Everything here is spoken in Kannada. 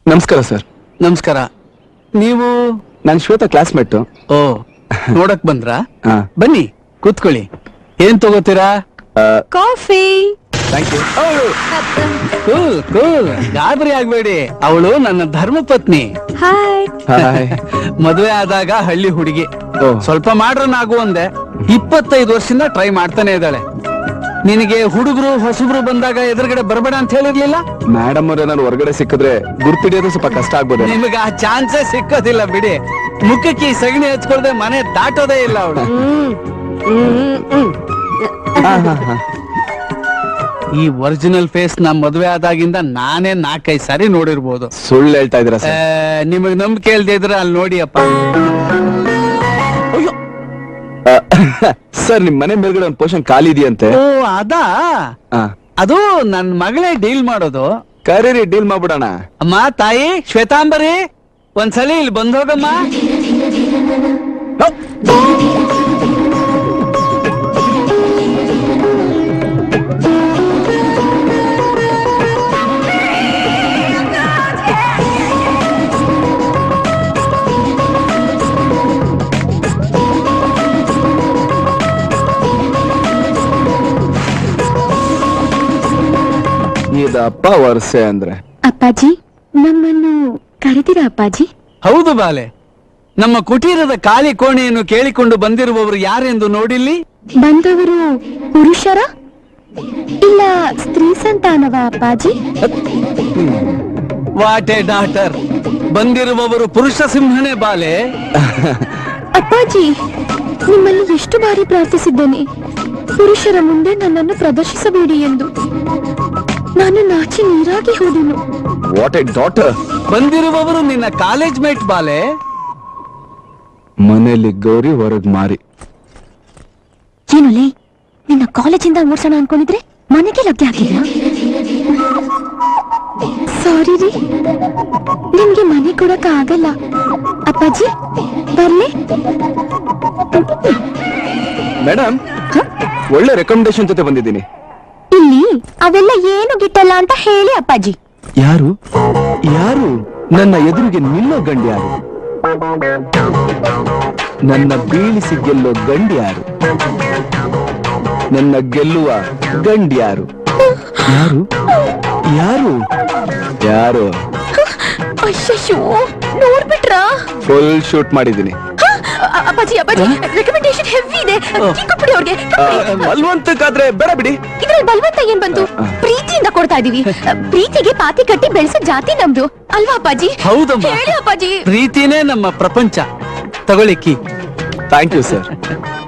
ನಮಸ್ಕಾರ ಸರ್ ನಮಸ್ಕಾರ ನೀವು ನಾನು ಶ್ವೇತಾ ಕ್ಲಾಸ್ಮೇಟ್ ಓ ನೋಡಕ್ ಬಂದ್ರಾ ಹಾ ಬನ್ನಿ ಕೂತ್ಕೊಳ್ಳಿ ಏನ್ ತಗೋತೀರಾ coffee thank you cool cool ಗಾಬರಿ ಆಗ್ಬೇಡಿ ಅವಳು ನನ್ನ ಧರ್ಮಪತ್ನಿ ಹಾಯ್ ಹಾಯ್ ಮದುವೆ ಆದಾಗ ಹಳ್ಳಿ ಹುಡುಗಿ ಓ. ಸ್ವಲ್ಪ ಮಾಡ್ರನ್ ಆಗು ಅಂದೆ ಇಪ್ಪತ್ತೈದು ವರ್ಷದಿಂದ ಟ್ರೈ ಮಾಡ್ತಾನೆ ಇದ್ದಾಳೆ ನಿನಗೆ ಹುಡುಗರು ಹೊಸಬ್ರು ಬಂದಾಗ ಎದುರುಗಡೆ ಬರಬೇಡ ಅಂತ ಹೇಳಿರ್ಲಿಲ್ಲ ಮೇಡಮ್ ಅವ್ರ ಏನಾದ್ರು ಹೊರಗಡೆ ಸಿಕ್ಕಿದ್ರೆ ಗುರ್ತಿಡಿಯೋದು ಸ್ವಲ್ಪ ಕಷ್ಟ ಆಗ್ಬೋದು ನಿಮಗೆ ಆ ಚಾನ್ಸೇ ಸಿಕ್ಕೋದಿಲ್ಲ ಬಿಡಿ ಮುಖಕ್ಕೆ ಈ ಸಗಣಿ ಹಚ್ಕೊಳ್ದೆ ಮನೆ ದಾಟೋದೇ ಇಲ್ಲ ಅವಳು ಈ ಒರಿಜಿನಲ್ ಫೇಸ್ ನಮ್ ಮದುವೆ ಆದಾಗಿಂದ ನಾನೇ ನಾಲ್ಕೈದು ಸಾರಿ ನೋಡಿರ್ಬೋದು ಸುಳ್ಳು ಹೇಳ್ತಾ ಇದೀರಾ ಆ, ಸರ್ ನಿಮಗ್ ನಂಬಿಕೆ ಇಲ್ದೇ ಇದ್ರೆ ಅಲ್ಲಿ ನೋಡಿ ಅಪ್ಪ ಸರ್ ನಿಮ್ ಮನೆ ಮೇಲ್ಗಡೆ ಒಂದು ಪೋಷನ್ ಖಾಲಿ ಇದೆಯಂತೆ ಓ ಅದಾ ಹಾ ಅದು ನನ್ ಮಗಳೇ ಡೀಲ್ ಮಾಡೋದು ಕರೀರಿ ಡೀಲ್ ಮಾಡ್ಬಿಡೋಣ ಅಮ್ಮ ತಾಯಿ ಶ್ವೇತಾಂಬರಿ ಒಂದ್ಸಲಿ ಇಲ್ಲಿ ಬಂದೋಗಮ್ಮ ಇದಪ್ಪ ವರ್ಷೆ ಅಂದ್ರೆ ಅಪ್ಪಾಜಿ ನಮ್ಮನ್ನು ಕರೆದಿರಾ ಅಪ್ಪಾಜಿ ಹೌದು ಬಾಲೆ ನಮ್ಮ ಕುಟೀರದ ಖಾಲಿ ಕೋಣೆಯನ್ನು ಕೇಳಿಕೊಂಡು ಬಂದಿರುವವರು ಯಾರೆಂದು ನೋಡಿಲ್ಲಿ ಬಂದವರು ಪುರುಷರ ಇಲ್ಲ ಸ್ತ್ರೀ ಸಂತಾನವ ಅಪ್ಪಾಜಿ ವಾಟ್ ಎ ಡಾಟರ್ ಬಂದಿರುವವರು ಪುರುಷ ಸಿಂಹನೇ ಬಾಲೆ ಅಪ್ಪಾಜಿ ನಿಮ್ಮಲ್ಲಿ ಎಷ್ಟು ಬಾರಿ ಪ್ರಾರ್ಥಿಸಿದ್ದೇನೆ ಪುರುಷರ ಮುಂದೆ ನನ್ನನ್ನು ಪ್ರದರ್ಶಿಸಬೇಡಿ ಎಂದು ನಾನು ನಾಚಿ ನೀರಾಗಿ ಹೋದೆನು ವಾಟ್ ಎ ಡಾಟರ್ ಬಂದಿರುವವರು ನಿನ್ನ ಕಾಲೇಜ್ ಮೇಟ್ ಬಾಲೆ ಮನೆಯಲ್ಲಿ ಗೌರಿ ಹೊರಗ್ ಮಾರಿ ಏನು ಲೇ ನಿನ್ನ ಕಾಲೇಜಿಂದ ಓಡ್ಸೋಣ ಅನ್ಕೊಂಡಿದ್ರೆ ಮನೆಗೆ ಲಗ್ಗೆ ಹಾಕಿದ್ಯಾ ಸಾರಿ ರೀ ನಿಮ್ಗೆ ಮನೆ ಕೊಡಕ್ ಆಗಲ್ಲ ಅಪ್ಪಾಜಿ ಬರ್ಲೆ ಮೇಡಮ್ ಒಳ್ಳೆ ರೆಕಮೆಂಡೇಶನ್ ಜೊತೆ ಬಂದಿದ್ದೀನಿ ಇಲ್ಲಿ ಅವೆಲ್ಲ ಏನು ಗಿಟ್ಟಲ್ಲ ಅಂತ ಹೇಳಿ ಅಪ್ಪಾಜಿ ಯಾರು ಯಾರು ನನ್ನ ಎದುರಿಗೆ ನಿಲ್ಲೋ ಗಂಡು ಯಾರು ನನ್ನ ಬೀಳಿಸಿ ಗೆಲ್ಲೋ ಗಂಡು ಯಾರು ನನ್ನ ಗೆಲ್ಲುವ ಗಂಡು ಯಾರು ಯಾರು ಯಾರು ಯಾರು ಅಯ್ಯಯ್ಯೋ ನೋಡ್ಬಿಟ್ರಾ ಫುಲ್ ಶೂಟ್ ಮಾಡಿದ್ದೀನಿ ಅ- ಅಪ್ಪಾಜಿ ಅಪ್ಪಾಜಿ ರೆಕಮೆಂಡೇಶನ್ ಹೆವಿ ಇದೆ ಟೀ ಕೊಟ್ಬಿಡಿ ಅವ್ರಿಗೆ ಬಲ್ವಂತಕ್ಕಾದ್ರೆ ಬೇಡ ಬಿಡಿ ಇದ್ರಲ್ಲಿ ಬಲವಂತ ಏನ್ ಬಂತು ಪ್ರೀತಿಯಿಂದ ಕೊಡ್ತಾ ಇದೀವಿ ಪ್ರೀತಿಗೆ ಪಾತಿ ಕಟ್ಟಿ ಬೆಳೆಸೋ ಜಾತಿ ನಮ್ದು ಅಲ್ವಾ ಅಪ್ಪಾಜಿ ಹೌದಮ್ಮ ಹೇಳಿ ಅಪ್ಪಾಜಿ ಪ್ರೀತಿನೇ ನಮ್ಮ ಪ್ರಪಂಚ ತಗೊಳ್ಳಿ ಕೀ ಥ್ಯಾಂಕ್ ಯು ಸರ್